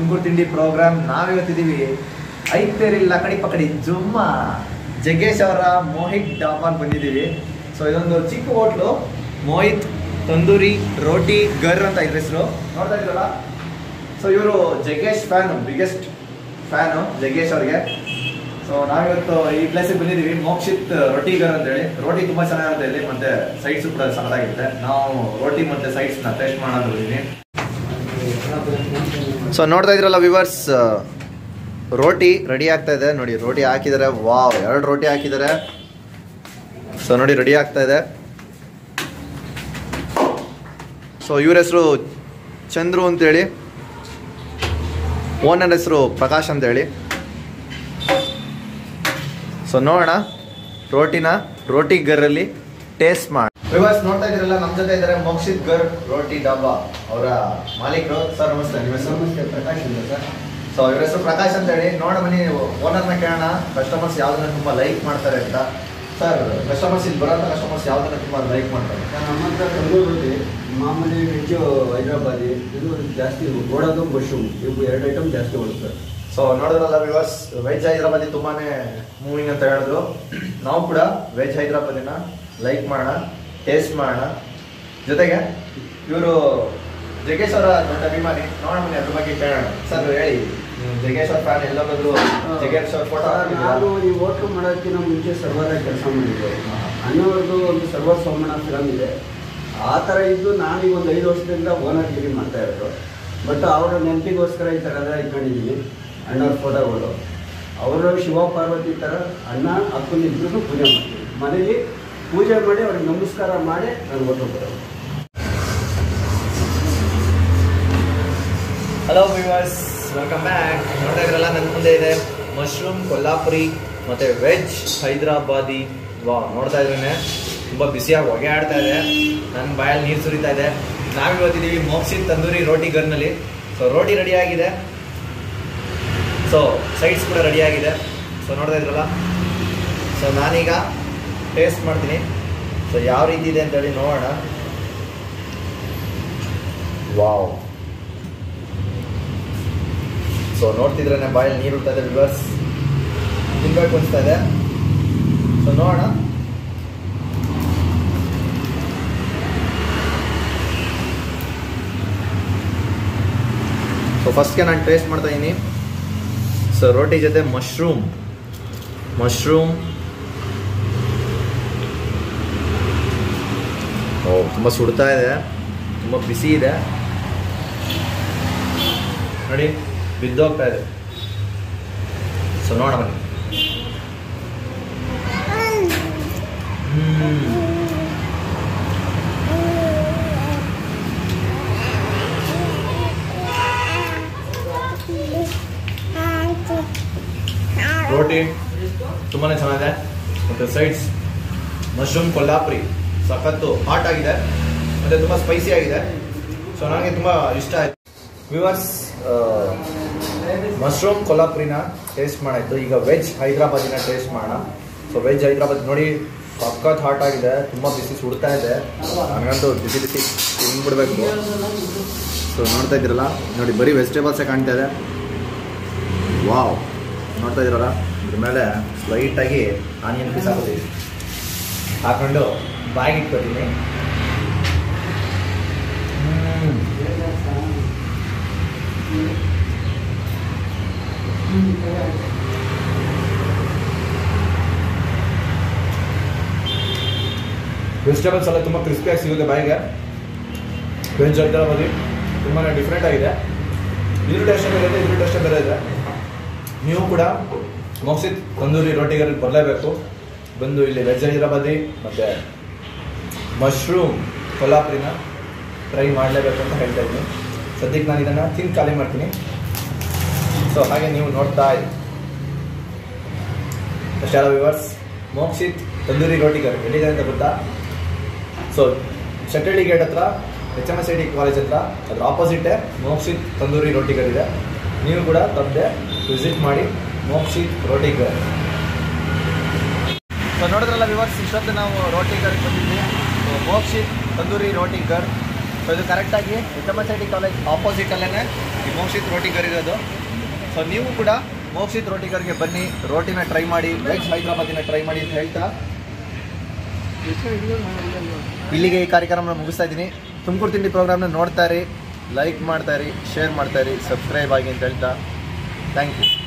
ತುಮಕೂರು ತಿಂಡಿ ಪ್ರೋಗ್ರಾಮ್ ನಾವಿವತ್ತಿದ್ದೀವಿ ಐತೇರಿಲ್ಲ ಕಡಿ ಪಕಡಿ ಜುಮ್ಮ ಜಗ್ಗೇಶ್ ಅವರ ಮೋಹಿತ್ ಡಾಬಾಗ್ ಬಂದಿದ್ದೀವಿ ಸೊ ಇದೊಂದು ಚಿಕ್ಕ ಹೋಟ್ಲು ಮೋಹಿತ್ ತಂದೂರಿ ರೋಟಿ ಗರ್ ಅಂತ ಇದ್ರ ಹೆಸರು ನೋಡ್ತಾ ಇದ್ರಲ್ಲ ಸೊ ಇವರು Jaggesh fan biggest fan Jaggesh ಅವ್ರಿಗೆ ಸೊ ನಾವಿವತ್ತು ಈ ಪ್ಲೇಸಿಗೆ ಬಂದಿದ್ದೀವಿ ಮೋಕ್ಷಿತ್ ರೊಟಿ ಗರ್ ಅಂತ ಹೇಳಿ ರೋಟಿ ತುಂಬಾ ಚೆನ್ನಾಗಿರುತ್ತೆ ಇಲ್ಲಿ ಮತ್ತೆ ಸೈಡ್ಸ್ ಕೂಡ ಸಣ್ಣದಾಗಿರುತ್ತೆ ನಾವು ರೋಟಿ ಮತ್ತೆ ಸೈಡ್ಸ್ ನ ಟೇಸ್ಟ್ ಮಾಡೋಣ ಬಂದಿದ್ದೀನಿ ಸೊ ನೋಡ್ತಾ ಇದ್ರಲ್ಲ ವಿವರ್ಸ್ ರೋಟಿ ರೆಡಿ ಆಗ್ತಾ ಇದೆ ನೋಡಿ ರೋಟಿ ಹಾಕಿದ್ದಾರೆ ವಾವ್ ಎರಡು ರೋಟಿ ಹಾಕಿದ್ದಾರೆ ಸೊ ನೋಡಿ ರೆಡಿ ಆಗ್ತಾ ಇದೆ ಸೊ ಇವ್ರ ಹೆಸರು ಚಂದ್ರು ಅಂತೇಳಿ ಓನರ್ ಹೆಸರು ಪ್ರಕಾಶ್ ಅಂತೇಳಿ ಸೊ ನೋಡೋಣ ರೋಟಿನ ರೋಟಿ ಗರ್ರಲ್ಲಿ ಟೇಸ್ಟ್ ಮಾಡಿ ವಿವಾಸ್ ನೋಡ್ತಾ ಇದ್ರಲ್ಲ ನಮ್ಮ ಜೊತೆ ಇದ್ದಾರೆ ಮೋಕ್ಷಿತ್ ಗರ್ ರೋಟಿ ಡಾಬಾ ಅವರ ಮಾಲೀಕರು ಸರ್ ನಮಸ್ತೆ ನಿಮ್ಮ ಹೆಸರು ನಮಸ್ತೆ ಪ್ರಕಾಶ್ ಇಂದ ಸರ್ ಸೊ ಇವ್ರ ಹೆಸರು ಪ್ರಕಾಶ್ ಅಂತ ಹೇಳಿ ನೋಡ ಬನ್ನಿ ಓನರ್ನ ಕೇಳೋಣ ಕಸ್ಟಮರ್ಸ್ ಯಾವ್ದನ್ನ ತುಂಬಾ ಲೈಕ್ ಮಾಡ್ತಾರೆ ಅಂತ ಸರ್ ಕಸ್ಟಮರ್ಸ್ ಇಲ್ಲಿ ಬರೋಂಥ ಕಸ್ಟಮರ್ಸ್ ಯಾವ್ದನ್ನ ತುಂಬಾ ಲೈಕ್ ಮಾಡ್ತಾರೆ ಸರ್ ನಮ್ಮ ಹತ್ರ ತಂದೂರು ರೊಟ್ಟಿ ಮಾಮೂಲಿ ವೆಜ್ಜು ಹೈದ್ರಾಬಾದಿ ಇದು ಜಾಸ್ತಿ ಗೋಡದು ಮಶ್ರೂಮ್ ಇವು ಎರಡು ಐಟಮ್ ಜಾಸ್ತಿ ಹೋಗುತ್ತೆ ಸೊ ನೋಡಿದ್ರಲ್ಲ ವಿವರ್ಸ್ ವೆಜ್ ಹೈದ್ರಾಬಾದಿ ತುಂಬಾನೇ ಮೂವಿಂಗ್ ಅಂತ ಹೇಳಿದ್ರು ನಾವು ಕೂಡ ವೆಜ್ ಹೈದ್ರಾಬಾದಿನ ಲೈಕ್ ಮಾಡೋಣ ಟೇಸ್ಟ್ ಮಾಡೋಣ ಜೊತೆಗೆ ಇವರು ಜಗ್ಗೇಶ್ ಅವರ ದೊಡ್ಡ ಅಭಿಮಾನಿ ನೋಡೋಣ ಬನ್ನಿ ಅದ್ರ ಬಗ್ಗೆ ಕೇಳೋಣ ಸರ್ ಹೇಳಿ ನೀವು ಜಗ್ಗೇಶ್ ಅವ್ರ ಫ್ಯಾನ್ ಎಲ್ಲೋದ್ರು ಜಗ್ಗೇಶ್ ಅವ್ರ ಫೋಟೋ ಸರ್ ನಾನು ಈ ಹೋಟ್ಲು ಮಾಡೋದಕ್ಕಿಂತ ಮುಂಚೆ ಸರ್ವರಾಗಿ ಕೆಲಸ ಮಾಡಿದ್ದೆ ಅನ್ನೋರ್ದು ಒಂದು ಸರ್ವರ್ ಸೋಮಣ್ಣ ಫಿಲಮ್ ಇದೆ ಆ ಥರ ಇದ್ದು ನಾನು ಈಗ ಒಂದು ಐದು ವರ್ಷದಿಂದ ಓನರ್ಗಿರಿ ಮಾಡ್ತಾ ಇರೋದು ಬಟ್ ಅವರ ನೆನಪಿಗೋಸ್ಕರ ಈ ಥರ ಎಲ್ಲ ಇಟ್ಕೊಂಡಿದ್ದೀನಿ ಅಣ್ಣವ್ರ ಫೋಟೋಗಳು ಅವರು ಶಿವ ಪಾರ್ವತಿ ಥರ ಅಣ್ಣ ಅಕ್ಕನ ಇಬ್ಬರು ಪೂಜೆ ಮಾಡ್ತೀವಿ ಮನೇಲಿ ಪೂಜೆ ಮಾಡಿ ಅವ್ರಿಗೆ ನಮಸ್ಕಾರ ಮಾಡಿ ನಾನು ಹೋಟ್ಲು ಬರೋದು ಹಲೋ ವಿವರ್ಸ್ ವೆಲ್ಕಮ್ ಬ್ಯಾಕ್ ನೋಡ್ತಾ ಇದ್ರಲ್ಲ ನನ್ನ ಮುಂದೆ ಇದೆ ಮಶ್ರೂಮ್ ಕೊಲ್ಲಾಪುರಿ ಮತ್ತೆ ವೆಜ್ ಹೈದ್ರಾಬಾದಿ ವಾ ನೋಡ್ತಾ ಇದ್ರೇನೆ ತುಂಬ ಬಿಸಿಯಾಗಿ ಹೊಗೆ ಆಡ್ತಾ ಇದೆ ನನ್ನ ಬಾಯಲ್ಲಿ ನೀರು ಸುರಿತಾ ಇದೆ ನಾವಿವತ್ತಿದ್ದೀವಿ ಮೋಕ್ಷಿತ್ ತಂದೂರಿ ರೋಟಿ ಗರ್ನಲ್ಲಿ ಸೊ ರೋಟಿ ರೆಡಿ ಆಗಿದೆ ಸೊ ಸೈಡ್ಸ್ ಕೂಡ ರೆಡಿ ಆಗಿದೆ ಸೊ ನೋಡ್ತಾ ಇದ್ರಲ್ಲ ಸೊ ನಾನೀಗ ಟೇಸ್ಟ್ ಮಾಡ್ತೀನಿ ಸೊ ಯಾವ ರೀತಿ ಇದೆ ಅಂತೇಳಿ ನೋಡೋಣ ವಾವ್ ಸೊ ನೋಡ್ತಿದ್ರೆ ಬಾಯಲ್ಲಿ ನೀರು ಉಳ್ತಾ ಇದೆ ವಿವರ್ಸ್ ತಿನ್ಬೇಕು ಅನಿಸ್ತಾ ಇದೆ ಸೊ ನೋಡೋಣ ಸೊ ಫಸ್ಟ್ಗೆ ನಾನು ಟೇಸ್ಟ್ ಮಾಡ್ತಾ ಇದ್ದೀನಿ ಸೊ ರೋಟಿ ಜೊತೆ ಮಶ್ರೂಮ್ ಮಶ್ರೂಮ್ ಓ ತುಂಬ ಸುಡ್ತಾ ಇದೆ ತುಂಬ ಬಿಸಿ ಇದೆ ನೋಡಿ ಬಿದ್ದೋಗ್ತಾ ಇದೆ ಸೊ ನೋಡ ಬನ್ನಿ ಹ್ಮ್. ರೋಟಿ ತುಂಬಾನೇ ಚೆನ್ನಾಗಿದೆ ಮತ್ತು ಸೈಡ್ಸ್ ಮಶ್ರೂಮ್ ಕೊಲ್ಲಾಪುರಿ ಸಖತ್ತು ಹಾಟ್ ಆಗಿದೆ ಮತ್ತು ತುಂಬ ಸ್ಪೈಸಿ ಆಗಿದೆ ಸೊ ನನಗೆ ತುಂಬ ಇಷ್ಟ ಆಯಿತು ವಿವರ್ಸ್ ಮಶ್ರೂಮ್ ಕೊಲ್ಲಾಪುರಿನ ಟೇಸ್ಟ್ ಮಾಡಾಯ್ತು ಈಗ ವೆಜ್ ಹೈದ್ರಾಬಾದಿನ ಟೇಸ್ಟ್ ಮಾಡೋಣ ಸೊ ವೆಜ್ ಹೈದ್ರಾಬಾದ್ ನೋಡಿ ಸಖತ್ ಹಾಟ್ ಆಗಿದೆ ತುಂಬ ಬಿಸಿ ಸುಡ್ತಾ ಇದೆ ನನಗಂತೂ ಬಿಸಿ ಬಿಸಿ ತಿಂದ್ಬಿಡ್ಬೇಕು ಸೊ ನೋಡ್ತಾ ಇದ್ದೀರಲ್ಲ ನೋಡಿ ಬರೀ ವೆಜಿಟೇಬಲ್ಸೇ ಕಾಣ್ತಾ ಇದೆ ವಾವ್ ನೋಡ್ತಾ ಇದ್ದೀರಲ್ಲ ಇದ್ರ ಮೇಲೆ ಲೈಟಾಗಿ ಆನಿಯನ್ ಪೀಸ್ ಹಾಕೋತೀವಿ ಹಾಕೊಂಡು ಬಾಯಿಗೆ ಇಟ್ಕೊತೀನಿ ಹ್ಮ್. ವೆಜಿಟೇಬಲ್ಸ್ ಎಲ್ಲ ತುಂಬ ಕ್ರಿಸ್ಪಿಯಾಗಿ ಸಿಗುತ್ತೆ ಬಾಯಿಗೆ ವೆಜ್ ಹೈದ್ರಾಬಾದಿ ತುಂಬಾ ಡಿಫ್ರೆಂಟ್ ಆಗಿದೆ ಇದ್ರ ಟೇಸ್ಟ್ ಬೇರೆ ಇದೆ ಇದ್ರ ಟೇಸ್ಟ್ ಬೇರೆ ಇದೆ ನೀವು ಕೂಡ ಮೋಕ್ಸಿತ್ ತಂದೂರಿ ರೋಟಿಗಲ್ಲಿ ಬರಲೇಬೇಕು ಬಂದು ಇಲ್ಲಿ ವೆಜ್ ಹೈದ್ರಾಬಾದಿ ಮತ್ತು ಮಶ್ರೂಮ್ ಕೊಲ್ಲಾಪುರಿನ ಟ್ರೈ ಮಾಡಲೇಬೇಕು ಅಂತ ಹೇಳ್ತಾ ಇದ್ದೀನಿ ಸದ್ಯಕ್ಕೆ ನಾನು ಇದನ್ನು ತಿಂದು ಖಾಲಿ ಮಾಡ್ತೀನಿ ಸೊ ಹಾಗೆ ನೀವು ನೋಡ್ತಾ ಇರಿ ಶಾಲಾ ವಿವರ್ಸ್ ಮೋಕ್ಷಿತ್ ತಂದೂರಿ ರೋಟಿಗರ್ ಎಲ್ಲಿದೆ ಅಂತ ಗೊತ್ತಾ ಸೊ ಶೆಟ್ಟಳ್ಳಿ ಗೇಟ್ ಹತ್ರ H M S I D college ಹತ್ರ ಅದ್ರ ಆಪೋಸಿಟೇ ಮೋಕ್ಷಿತ್ ತಂದೂರಿ ರೋಟಿಗರ್ ಇದೆ ನೀವು ಕೂಡ ತಪ್ಪದೆ ವಿಸಿಟ್ ಮಾಡಿ ಮೋಕ್ಷಿತ್ ರೋಟಿಗರ್ ಸೊ ನೋಡಿದ್ರಲ್ಲ ವಿವರ್ಸ್ ಇಷ್ಟೊತ್ತು ನಾವು ರೋಟಿಗರ್ ಬಂದಿದ್ವಿ ಸೊ ಮೋಕ್ಷಿತ್ ತಂದೂರಿ ರೋಟಿಗರ್ ಸೊ ಇದು ಕರೆಕ್ಟಾಗಿ H M S I T college ಆಪೋಸಿಟಲ್ಲೇ ಈ ಮೋಕ್ಷಿತ್ ರೋಟಿಗರ್ ಇರೋದು ಸೊ ನೀವು ಕೂಡ ಮೋಕ್ಷಿತ್ ರೋಟಿಗರ್ಗೆ ಬನ್ನಿ ರೋಟಿನ ಟ್ರೈ ಮಾಡಿ ವೆಜ್ ಹೈದ್ರಾಬಾದಿನ ಟ್ರೈ ಮಾಡಿ ಅಂತ ಹೇಳ್ತಾ ಇಲ್ಲಿಗೆ ಈ ಕಾರ್ಯಕ್ರಮ ಮುಗಿಸ್ತಾ ಇದ್ದೀನಿ ತುಮಕೂರು ತಿಂಡಿ ಪ್ರೋಗ್ರಾಮ್ನ ನೋಡ್ತಾ ಇರಿ ಲೈಕ್ ಮಾಡ್ತಾ ಇರಿ ಶೇರ್ ಮಾಡ್ತಾ ಇರಿ ಸಬ್ಸ್ಕ್ರೈಬ್ ಆಗಿ ಅಂತ ಹೇಳ್ತಾ ಥ್ಯಾಂಕ್ ಯು